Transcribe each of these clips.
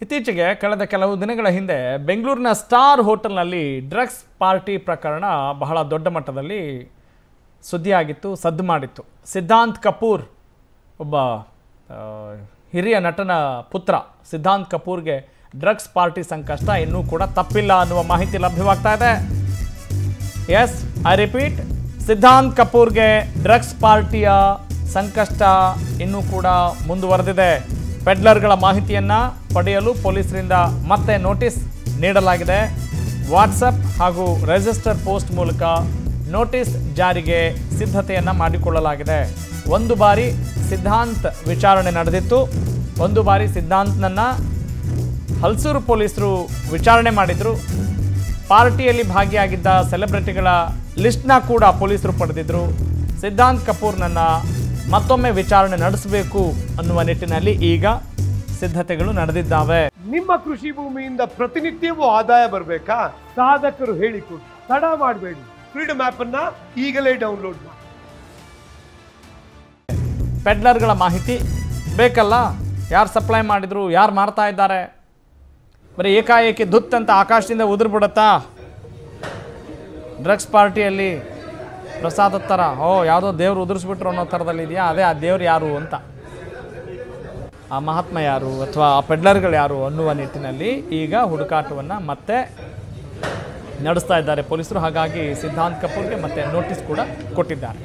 ಇತ್ತೀಚೆಗೆ ಕಳೆದ ಕೆಲವು ದಿನಗಳ ಹಿಂದೆ ಬೆಂಗಳೂರಿನ ಸ್ಟಾರ್ ಹೋಟೆಲ್ನಲ್ಲಿ ಡ್ರಗ್ಸ್ ಪಾರ್ಟಿ ಪ್ರಕರಣ ಬಹಳ ದೊಡ್ಡ ಮಟ್ಟದಲ್ಲಿ ಸುದ್ದಿಯಾಗಿತ್ತು ಸದ್ದು ಮಾಡಿತ್ತು ಸಿದ್ಧಾಂತ್ ಕಪೂರ್ ಒಬ್ಬ ಆ, ಹಿರಿಯ ನಟನ ಪುತ್ರ ಸಿದ್ಧಾಂತ್ ಕಪೂರ್ಗೆ ಡ್ರಗ್ಸ್ ಪಾರ್ಟಿ ಸಂಕಷ್ಟ ಇನ್ನೂ ಕೂಡ ತಪ್ಪಿಲ್ಲ ಅನ್ನುವ ಮಾಹಿತಿ ಲಭ್ಯವಾಗ್ತಾ ಇದೆ ಎಸ್ ಐ ರಿಪೀಟ್ ಸಿದ್ಧಾಂತ್ ಕಪೂರ್ಗೆ ಡ್ರಗ್ಸ್ ಪಾರ್ಟಿಯ ಸಂಕಷ್ಟ ಇನ್ನೂ ಕೂಡ ಮುಂದುವರೆದಿದೆ ಪೆಡ್ಲರ್ಗಳ ಮಾಹಿತಿಯನ್ನು ಪಡೆಯಲು ಪೊಲೀಸರಿಂದ ಮತ್ತೆ ನೋಟಿಸ್ ನೀಡಲಾಗಿದೆ ವಾಟ್ಸಪ್ ಹಾಗೂ ರಿಜಿಸ್ಟರ್ ಪೋಸ್ಟ್ ಮೂಲಕ ನೋಟಿಸ್ ಜಾರಿಗೆ ಸಿದ್ಧತೆಯನ್ನು ಮಾಡಿಕೊಳ್ಳಲಾಗಿದೆ ಒಂದು ಬಾರಿ ಸಿದ್ಧಾಂತ್ ವಿಚಾರಣೆ ನಡೆದಿತ್ತು ಒಂದು ಬಾರಿ ಸಿದ್ಧಾಂತ್ನನ್ನು ಹಲ್ಸೂರು ಪೊಲೀಸರು ವಿಚಾರಣೆ ಮಾಡಿದರು ಪಾರ್ಟಿಯಲ್ಲಿ ಭಾಗಿಯಾಗಿದ್ದ ಸೆಲೆಬ್ರಿಟಿಗಳ ಲಿಸ್ಟ್ನ ಕೂಡ ಪೊಲೀಸರು ಪಡೆದಿದ್ರು ಸಿದ್ಧಾಂತ್ ಕಪೂರ್ನನ್ನ ಮತ್ತೊಮ್ಮೆ ವಿಚಾರಣೆ ನಡೆಸಬೇಕು ಅನ್ನುವ ನಿಟ್ಟಿನಲ್ಲಿ ಈಗ ಸಿದ್ಧತೆಗಳು ನಡೆದಿದ್ದಾವೆ ನಿಮ್ಮ ಕೃಷಿ ಭೂಮಿಯಿಂದ ಪ್ರತಿನಿತ್ಯವೂ ಆದಾಯ ಬರಬೇಕಾ ಸಾಧಕರು ಹೇಳಿಕೊಡಿ ತಡ ಮಾಡಬೇಡಿ ಫ್ರೀಡಮ್ ಆಪ್ ಅನ್ನ ಈಗಲೇ ಡೌನ್ಲೋಡ್ ಮಾಡಿ ಪೆಡ್ಲರ್ಗಳ ಮಾಹಿತಿ ಬೇಕಲ್ಲ ಯಾರು ಸಪ್ಲೈ ಮಾಡಿದ್ರು ಯಾರು ಮಾರ್ತಾ ಇದ್ದಾರೆ ಬರೀ ಏಕಾಏಕಿ ಧುತ್ ಅಂತ ಆಕಾಶದಿಂದ ಉದುರು ಬಿಡುತ್ತಾ ಡ್ರಗ್ಸ್ ಪಾರ್ಟಿಯಲ್ಲಿ ಪ್ರಸಾದ ಥರ ಓ ಯಾವುದೋ ದೇವ್ರು ಉದುರಿಸ್ಬಿಟ್ರು ಅನ್ನೋ ಥರದಲ್ಲಿ ಇದೆಯಾ ಅದೇ ಆ ದೇವ್ರು ಯಾರು ಅಂತ ಆ ಮಹಾತ್ಮ ಯಾರು ಅಥವಾ ಆ ಪೆಡ್ಲರ್ಗಳು ಯಾರು ಅನ್ನುವ ನಿಟ್ಟಿನಲ್ಲಿ ಈಗ ಹುಡುಕಾಟವನ್ನು ಮತ್ತೆ ನಡೆಸ್ತಾ ಇದ್ದಾರೆ ಪೊಲೀಸರು ಹಾಗಾಗಿ ಸಿದ್ಧಾಂತ್ ಕಪೂರ್ಗೆ ಮತ್ತೆ ನೋಟಿಸ್ ಕೂಡ ಕೊಟ್ಟಿದ್ದಾರೆ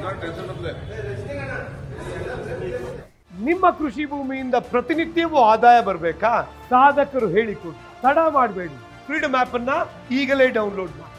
ನಿಮ್ಮ ಕೃಷಿ ಭೂಮಿಯಿಂದ ಪ್ರತಿನಿತ್ಯವೂ ಆದಾಯ ಬರಬೇಕಾ ಸಾಧಕರು ಹೇಳಿಕೊಡಿ ತಡ ಮಾಡಬೇಡಿ ಫ್ರೀಡಮ್ ಆಪ್ ಅನ್ನ ಈಗಲೇ ಡೌನ್ಲೋಡ್ ಮಾಡಿ